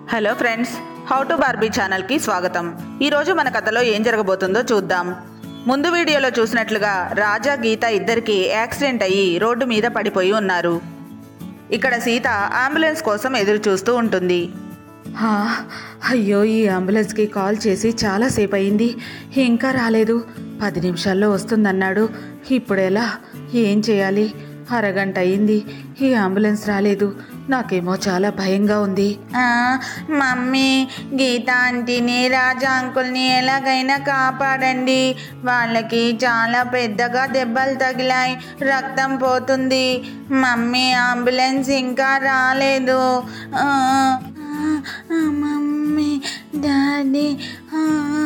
hello friends how to Barbie ఛానల్కి స్వాగతం ఈరోజు మన కథలో ఏం జరగబోతుందో చూద్దాం ముందు వీడియోలో చూసినట్లుగా రాజా గీత ఇద్దరికి యాక్సిడెంట్ అయ్యి రోడ్డు మీద పడిపోయి ఉన్నారు ఇక్కడ సీత అంబులెన్స్ కోసం ఎదురు చూస్తూ ఉంటుంది హా, అయ్యో ఈ అంబులెన్స్కి కాల్ చేసి చాలాసేపు అయింది ఇంకా రాలేదు పది నిమిషాల్లో వస్తుందన్నాడు ఇప్పుడెలా ఏం చేయాలి అరగంట అయింది ఈ అంబులెన్స్ రాలేదు నాకేమో చాలా భయంగా ఉంది ఆ, మమ్మీ గీత ఆంటీని రాజా అంకుల్ని ఎలాగైనా కాపాడండి వాళ్ళకి చాలా పెద్దగా దెబ్బలు తగిలాయి రక్తం పోతుంది మమ్మీ అంబులెన్స్ ఇంకా రాలేదు ఆ, ఆ, మమ్మీ డాడీ ఆ,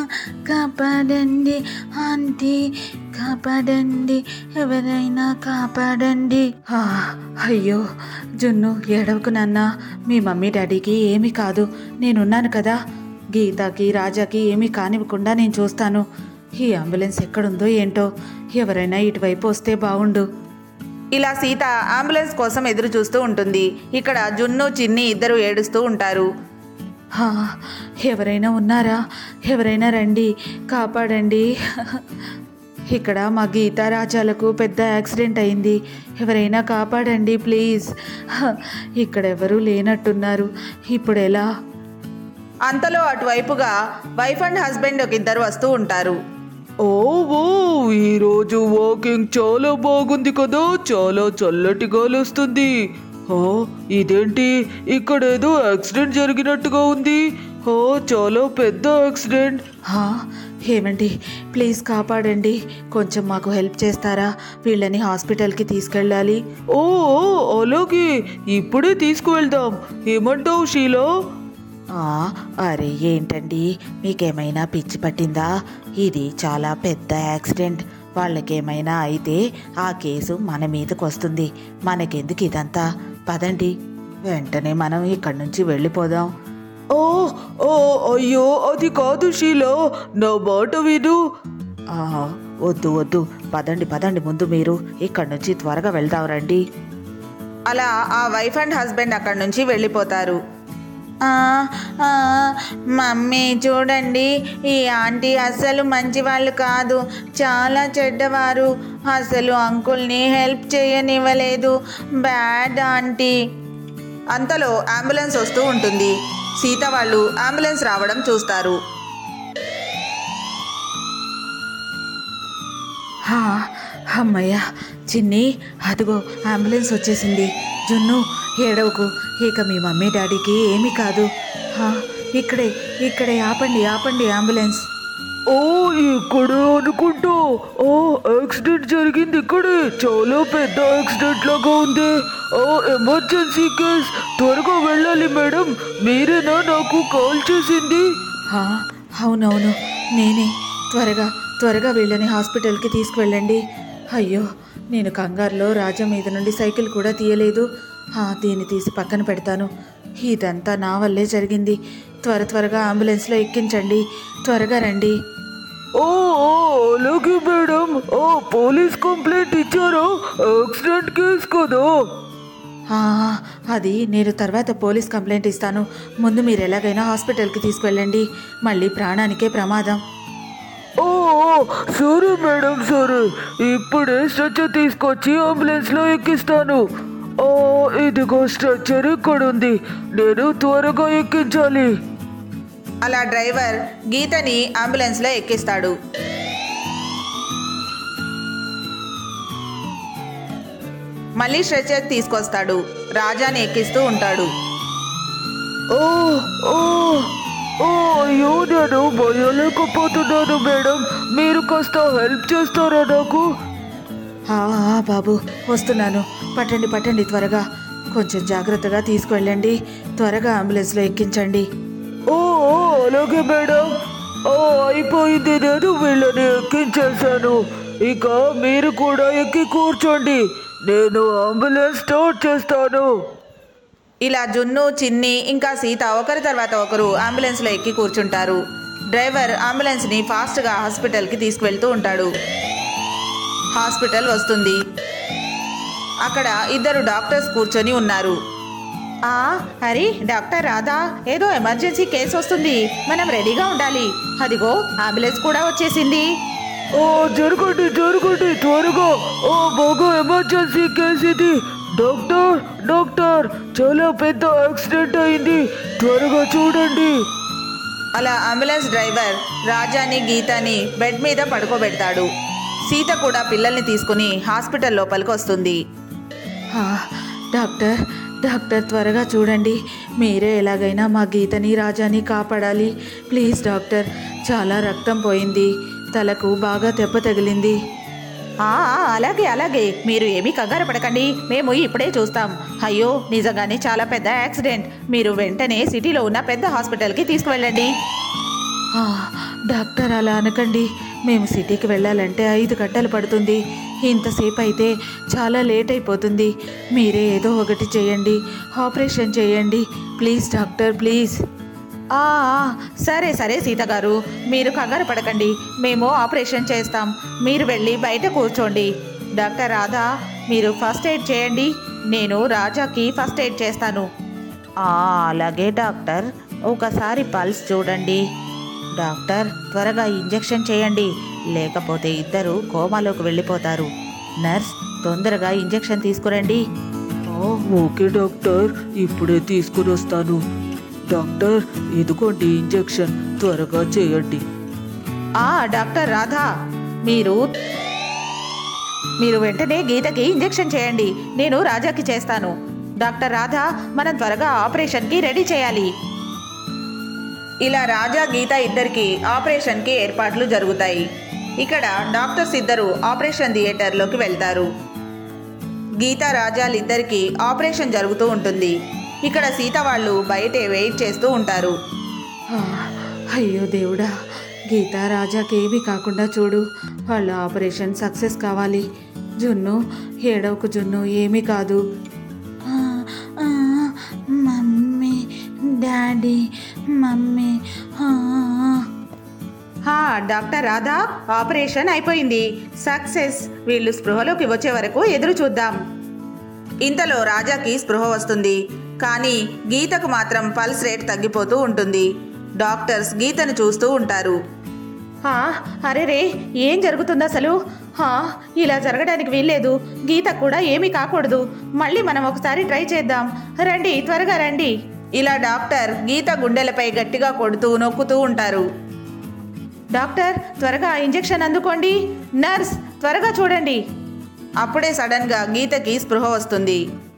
కాపాడండి ఆంటీ కాపాడండి ఎవరైనా కాపాడండి హా, అయ్యో జున్ను ఏడవకు నాన్న మీ మమ్మీ డాడీకి ఏమీ కాదు నేనున్నాను కదా గీతకి రాజాకి ఏమీ కానివ్వకుండా నేను చూస్తాను ఈ అంబులెన్స్ ఎక్కడుందో ఏంటో ఎవరైనా ఇటువైపు వస్తే బాగుండు ఇలా సీత అంబులెన్స్ కోసం ఎదురు చూస్తూ ఉంటుంది ఇక్కడ జున్ను చిన్ని ఇద్దరు ఏడుస్తూ ఉంటారు హా, ఎవరైనా ఉన్నారా ఎవరైనా రండి కాపాడండి ఇక్కడ మా గీతా రాజాలకు పెద్ద యాక్సిడెంట్ అయింది ఎవరైనా కాపాడండి ప్లీజ్ హ, ఇక్కడ ఎవరూ లేనట్టున్నారు ఇప్పుడు ఎలా అంతలో అటువైపుగా వైఫ్ అండ్ హస్బెండ్ ఒక ఇద్దరు వస్తూ ఉంటారు ఓ ఓ ఈరోజు వాకింగ్ చాలా బాగుంది కదా చాలా చల్లటి గాలి వస్తుంది ఆ, ఇదేంటి ఇక్కడ ఏదో యాక్సిడెంట్ జరిగినట్టుగా ఉంది ఓ చాలా పెద్ద యాక్సిడెంట్ హా, ఏమండి ప్లీజ్ కాపాడండి కొంచెం మాకు హెల్ప్ చేస్తారా వీళ్ళని హాస్పిటల్కి తీసుకెళ్ళాలి ఓ ఓ, అలాగే ఇప్పుడే తీసుకువెళ్దాం ఏమంటావు షీలా ఆ, అరే ఏంటండి మీకేమైనా పిచ్చి పట్టిందా ఇది చాలా పెద్ద యాక్సిడెంట్ వాళ్ళకేమైనా అయితే ఆ కేసు మన మీదకి వస్తుంది మనకెందుకు ఇదంతా పదండి వెంటనే మనం ఇక్కడి నుంచి వెళ్ళిపోదాం ఓ ఓ అయ్యో అది కాదు షీలా నా మాట విను ఆ, వద్దు వద్దు పదండి పదండి ముందు మీరు ఇక్కడి నుంచి త్వరగా వెళ్దాం రండి అలా ఆ వైఫ్ అండ్ హస్బెండ్ అక్కడి నుంచి వెళ్ళిపోతారు ఆ, ఆ, మమ్మీ చూడండి ఈ ఆంటీ అసలు మంచి వాళ్ళు కాదు చాలా చెడ్డవారు అసలు అంకుల్ని హెల్ప్ చేయనివ్వలేదు బ్యాడ్ ఆంటీ అంతలో అంబులెన్స్ వస్తూ ఉంటుంది సీత వాళ్ళు అంబులెన్స్ రావడం చూస్తారు హా, అమ్మయ్య చిన్ని అదిగో అంబులెన్స్ వచ్చేసింది జున్ను ఏడవకు ఇక మీ మమ్మీ డాడీకి ఏమీ కాదు హా, ఇక్కడే ఇక్కడే ఆపండి ఆపండి అంబులెన్స్ ఓ ఇక్కడే అనుకుంటా ఓ యాక్సిడెంట్ జరిగింది ఇక్కడే చాలా పెద్ద యాక్సిడెంట్ లాగా ఉంది ఓ ఎమర్జెన్సీ కేస్ త్వరగా వెళ్ళాలి మేడం మీరేనా నాకు కాల్ చేసింది హా, అవునవును నేనే త్వరగా త్వరగా వీళ్ళని హాస్పిటల్కి తీసుకువెళ్ళండి అయ్యో నేను కంగారులో రాజా మీద నుండి సైకిల్ కూడా తీయలేదు హా, దీన్ని తీసి పక్కన పెడతాను ఇదంతా నా వల్లే జరిగింది త్వర త్వరగా అంబులెన్స్లో ఎక్కించండి త్వరగా రండి ఓ ఓ, అలాగే మేడం ఓ పోలీస్ కంప్లైంట్ ఇచ్చారా యాక్సిడెంట్ కేస్ కదా ఆ, అది నేను తర్వాత పోలీస్ కంప్లైంట్ ఇస్తాను ముందు మీరు ఎలాగైనా హాస్పిటల్కి తీసుకువెళ్ళండి మళ్ళీ ప్రాణానికే ప్రమాదం ఓ ఓ, సరే మేడం సరే ఇప్పుడే స్ట్రెచ్చర్ తీసుకొచ్చి అంబులెన్స్ లో ఎక్కిస్తాను ఓ ఇదిగో స్ట్రెచ్చర్ ఇక్కడ ఉంది నేను త్వరగా ఎక్కించాలి అలా డ్రైవర్ గీతని అంబులెన్స్లో ఎక్కిస్తాడు మళ్ళీ స్ట్రెచర్ తీసుకొస్తాడు రాజాని ఎక్కిస్తూ ఉంటాడు ఓ ఓ ఓ అయ్యో నేను భయలేకపోతున్నాను మేడం మీరు కాస్త హెల్ప్ చేస్తారా నాకు ఆ, ఆ, బాబు వస్తున్నాను పట్టండి పట్టండి త్వరగా కొంచెం జాగ్రత్తగా తీసుకువెళ్ళండి త్వరగా అంబులెన్స్లో ఎక్కించండి ఓ ఓ, అలాగే మేడం ఓ అయిపోయింది నేను వీళ్ళని ఎక్కించేశాను ఇక మీరు కూడా ఎక్కి కూర్చోండి నేను అంబులెన్స్ స్టార్ట్ చేస్తాను ఇలా జున్ను చిన్ని ఇంకా సీత ఒకరి తర్వాత ఒకరు అంబులెన్స్లో ఎక్కి కూర్చుంటారు డ్రైవర్ అంబులెన్స్ని ఫాస్ట్గా హాస్పిటల్కి తీసుకువెళ్తూ ఉంటాడు హాస్పిటల్ వస్తుంది అక్కడ ఇద్దరు డాక్టర్స్ కూర్చొని ఉన్నారు ఆ హరి డాక్టర్ రాధా ఏదో ఎమర్జెన్సీ కేసు వస్తుంది మనం రెడీగా ఉండాలి అదిగో అంబులెన్స్ కూడా వచ్చేసింది ఓ జరగండి జరగండి త్వరగా ఓ బాగా ఎమర్జెన్సీ కేసు ఇది డాక్టర్ డాక్టర్ చాలా పెద్ద యాక్సిడెంట్ అయింది త్వరగా చూడండి అలా అంబులెన్స్ డ్రైవర్ రాజాని గీతాని బెడ్ మీద పడుకోబెడతాడు సీత కూడా పిల్లల్ని తీసుకుని హాస్పిటల్ లోపలికి వస్తుంది ఆ, డాక్టర్ డాక్టర్ త్వరగా చూడండి మీరే ఎలాగైనా మా గీతని రాజాని కాపాడాలి ప్లీజ్ డాక్టర్ చాలా రక్తం పోయింది తలకు బాగా దెబ్బ తగిలింది ఆ ఆ, అలాగే అలాగే మీరు ఏమీ కంగారు పడకండి మేము ఇప్పుడే చూస్తాం అయ్యో నిజంగానే చాలా పెద్ద యాక్సిడెంట్ మీరు వెంటనే సిటీలో ఉన్న పెద్ద హాస్పిటల్కి తీసుకువెళ్ళండి ఆ, డాక్టర్ అలా అనకండి మేము సిటీకి వెళ్ళాలంటే ఐదు గంటలు పడుతుంది ఇంతసేపు అయితే చాలా లేట్ అయిపోతుంది మీరే ఏదో ఒకటి చేయండి ఆపరేషన్ చేయండి ప్లీజ్ డాక్టర్ ప్లీజ్ ఆ ఆ, సరే సరే సీత గారు మీరు కంగారు పడకండి మేము ఆపరేషన్ చేస్తాం మీరు వెళ్ళి బయట కూర్చోండి డాక్టర్ రాధా మీరు ఫస్ట్ ఎయిడ్ చేయండి నేను రాజాకి ఫస్ట్ ఎయిడ్ చేస్తాను ఆ, అలాగే డాక్టర్ ఒకసారి పల్స్ చూడండి డాక్టర్ త్వరగా ఇంజెక్షన్ చేయండి లేకపోతే ఇద్దరు కోమాలోకి వెళ్ళిపోతారు నర్స్ తొందరగా ఇంజెక్షన్ తీసుకురండి ఆ, ఓకే డాక్టర్ ఇప్పుడే తీసుకుని వస్తాను డాక్టర్ ఇదిగోండి ఇంజెక్షన్ త్వరగా చేయండి ఆ డాక్టర్ రాధా మీరు మీరు వెంటనే గీతకి ఇంజెక్షన్ చేయండి నేను రాజాకి చేస్తాను డాక్టర్ రాధా మనం త్వరగా ఆపరేషన్కి రెడీ చేయాలి ఇలా రాజా గీత ఇద్దరికి ఆపరేషన్కి ఏర్పాట్లు జరుగుతాయి ఇక్కడ డాక్టర్స్ ఇద్దరు ఆపరేషన్ థియేటర్లోకి వెళ్తారు గీత రాజాలిద్దరికి ఆపరేషన్ జరుగుతూ ఉంటుంది ఇక్కడ సీత వాళ్ళు బయటే వెయిట్ చేస్తూ ఉంటారు ఆ, అయ్యో దేవుడా గీత రాజాకి ఏమీ కాకుండా చూడు వాళ్ళ ఆపరేషన్ సక్సెస్ కావాలి జున్ను ఏడవకు జున్ను ఏమీ కాదు ఆ, ఆ, మమ్మీ డాడీ మమ్మీ ఆ, హా డాక్టర్ రాధా ఆపరేషన్ అయిపోయింది సక్సెస్ వీళ్ళు స్పృహలోకి వచ్చే వరకు ఎదురు చూద్దాం ఇంతలో రాజాకి స్పృహ వస్తుంది కానీ గీతకు మాత్రం పల్స్ రేట్ తగ్గిపోతూ ఉంటుంది డాక్టర్స్ గీతను చూస్తూ ఉంటారు హా, అరే రే ఏం జరుగుతుంది అసలు హా, ఇలా జరగడానికి వీల్లేదు గీత కూడా ఏమీ కాకూడదు మళ్ళీ మనం ఒకసారి ట్రై చేద్దాం రండి త్వరగా రండి ఇలా డాక్టర్ గీత గుండెలపై గట్టిగా కొడుతూ నొక్కుతూ ఉంటారు డాక్టర్ త్వరగా ఇంజెక్షన్ అందుకోండి నర్స్ త్వరగా చూడండి అప్పుడే సడన్గా గీతకి స్పృహ వస్తుంది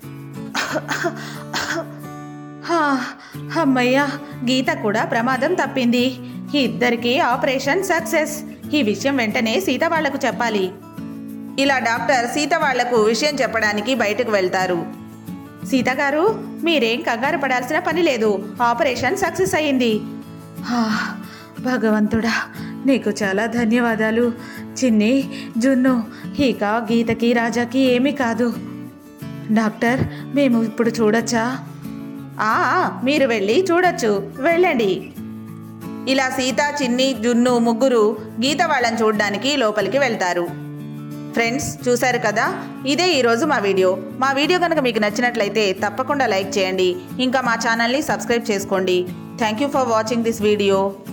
హా, అమ్మయ్యా గీత కూడా ప్రమాదం తప్పింది ఇద్దరికి ఆపరేషన్ సక్సెస్ ఈ విషయం వెంటనే సీత వాళ్లకు చెప్పాలి ఇలా డాక్టర్ సీత వాళ్లకు విషయం చెప్పడానికి బయటకు వెళ్తారు సీత గారు మీరేం కంగారు పడాల్సిన పని లేదు ఆపరేషన్ సక్సెస్ అయ్యింది హా, భగవంతుడా నీకు చాలా ధన్యవాదాలు చిన్ని జున్ను ఇక గీతకి రాజాకి ఏమీ కాదు డాక్టర్ మేము ఇప్పుడు చూడొచ్చా ఆ మీరు వెళ్ళి చూడొచ్చు వెళ్ళండి ఇలా సీత చిన్ని జున్ను ముగ్గురు గీత వాళ్ళని చూడడానికి లోపలికి వెళ్తారు ఫ్రెండ్స్ చూశారు కదా ఇదే ఈరోజు మా వీడియో మా వీడియో కనుక మీకు నచ్చినట్లయితే తప్పకుండా లైక్ చేయండి ఇంకా మా ఛానల్ని సబ్స్క్రైబ్ చేసుకోండి thank you for watching this video